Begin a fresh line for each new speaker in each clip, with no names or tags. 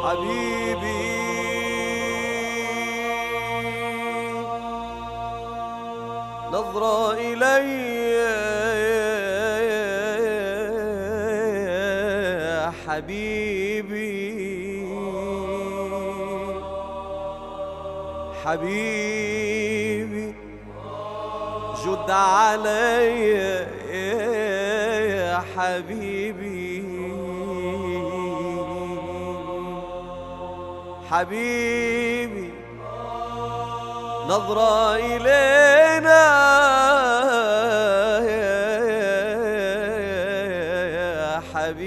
حبيبي نظرة إلي حبيبي حبيبي جد علي يا حبيبي حبيبي نظرة إلينا يا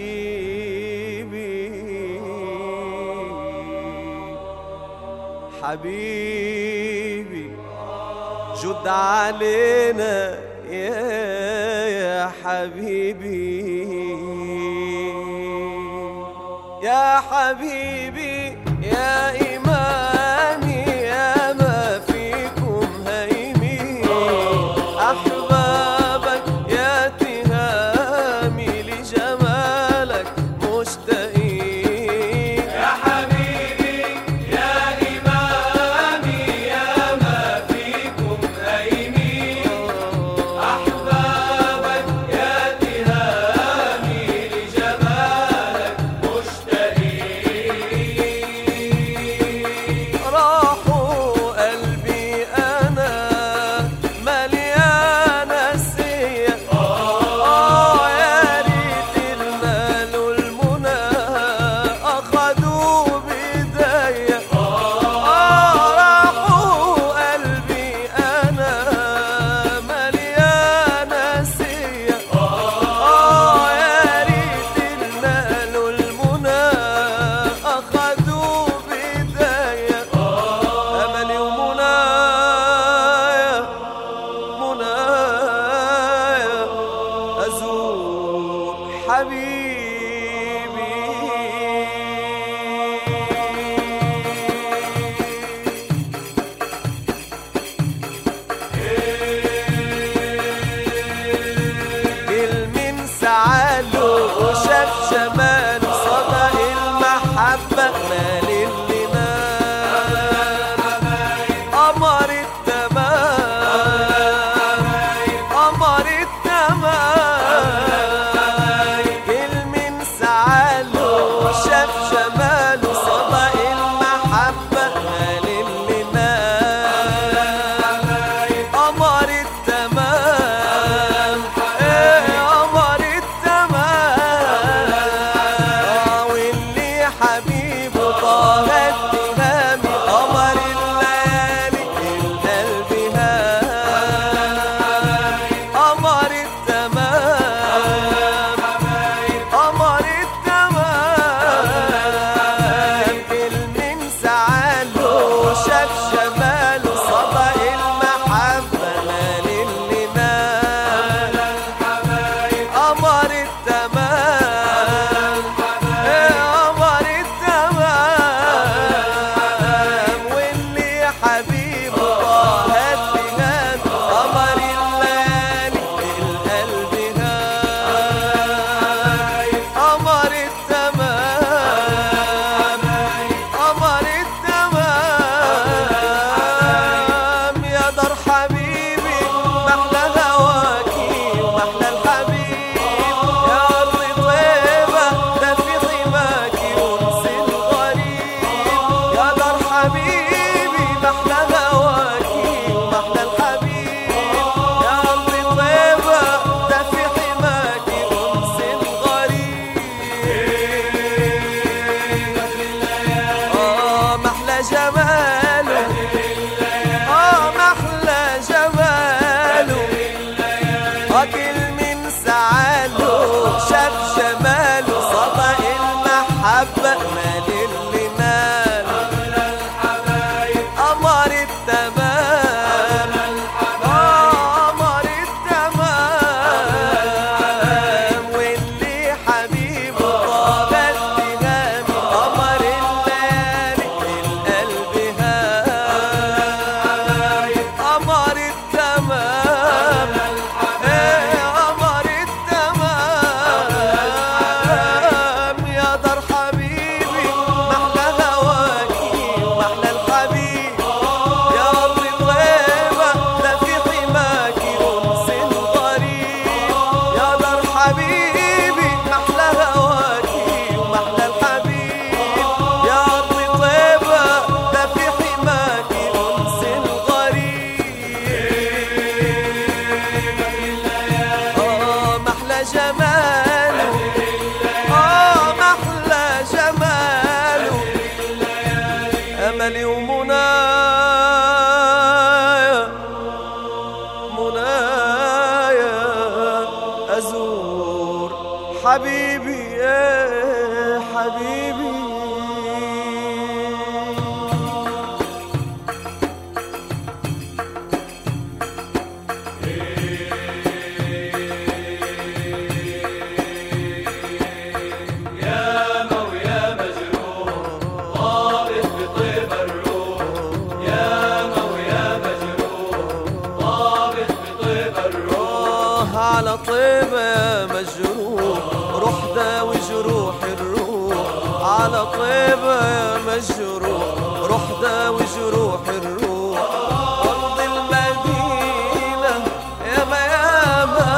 حبيبي حبيبي جد علينا يا حبيبي يا حبيبي يا إمامي يا ما فيكم هيمين أحبابك يا تهامي لجمالك مشتاقين
يا حبيبي يا إمامي يا ما فيكم هيمين أحبابك يا تهامي لجمالك مشتاقين
راحوا قلبي أنا مليان السيا آه يا ريت المال والمنى أخدوا بإيديا آه راحوا قلبي أنا مليان السيا آه يا ريت المال والمنى أخدوا بإيديا أملي ومنايا منايا أزور حبيبي كل من سعاله وشاف جماله صدق المحبة مال اللي نال قمر التمام قمر التمام كل من سعاله وشاف جماله صدق المحبة مال اللي نال قمر التمام ايه قمر التمام آه، واللي حبيبه طه التهامي قمر الليالي القلب هام قمر التمام قمر التمام كل من سعاله شاف جماله صدق المحبة مال اللي نال قمر التمام إيه قمر التمام واللي حبيبه طه التهام قمر الليالي القلب هاي قمر التمام قمر التمام يا دار حبيبي محلى هواكي محلى الحبيب يا أرض طيبة ده في حماكي أنس الغريب يا دار حبيبي محلى هواكي محلى الحبيب يا أرض طيبة ده في حماكي أنس الغريب آه محلى جماله آه محلى جماله أكل من سعاله شاف جماله صدق المحبة مال اللي نال قمر التمام آه قمر التمام واللي حبيبه طاب التهام قمر الليالي القلب هاي قمر التمام ايه قمر التمام يا دار حبيبي
يا مويا مجروح طابت بطيب الروح يا مويا مجروح طابت بطيب الروح
آه على طيبة مجروح روح داوي جروح الروح على طيبة مجروح روح داوي جروح الروح أرض المدينة يا ما يا ما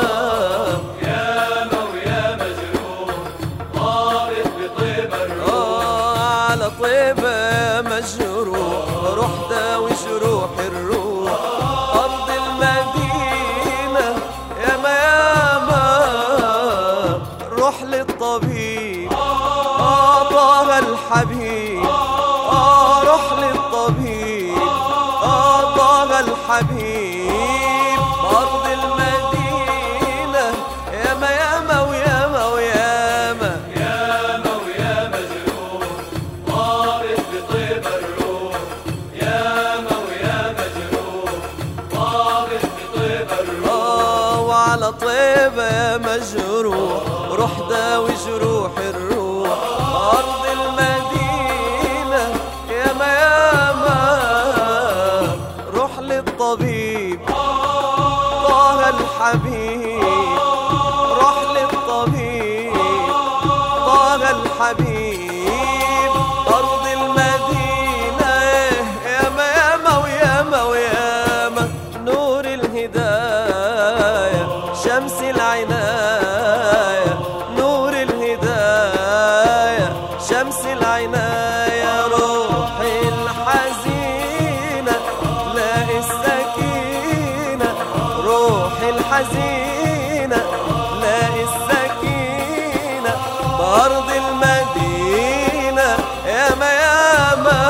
يا مويا مجروح طابت بطيب الروح
آه على طيبة مجروح روح داوي جروح الروح أرض المدينة يا ما يا ما روح للطبيب آه طه الحبيب آه روح للطبيب آه طه الحبيب أرض المدينة يا ما يا ما ويا ما ويا ما
يا مويا مجروح طابت بطيب الروح يا مويا مجروح طابت بطيب الروح
آه وعلى طيبة مجروح روح داوي جروح الروح أرض المدينة يا ما يا ما روح للطبيب طه الحبيب روح للطبيب طه الحبيب أرض المدينة يا ما يا ما ويا ما ويا ما نور الهداية شمس العناية نور الهداية شمس العناية روحي الحزينة لاقي السكينة روحي الحزينة لاقي السكينة بأرض المدينة يا ما يا ما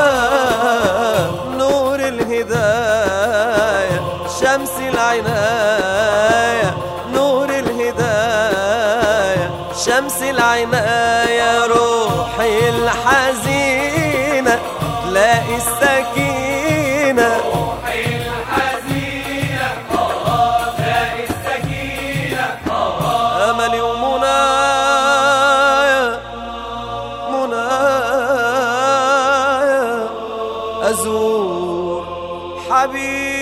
نور الهداية شمس العناية نور الهداية شمس العناية روحي الحزينة لاقي السكينة
روحي الحزينة تلاقي السكينة
أملي ومنايا منايا أزور حبيبي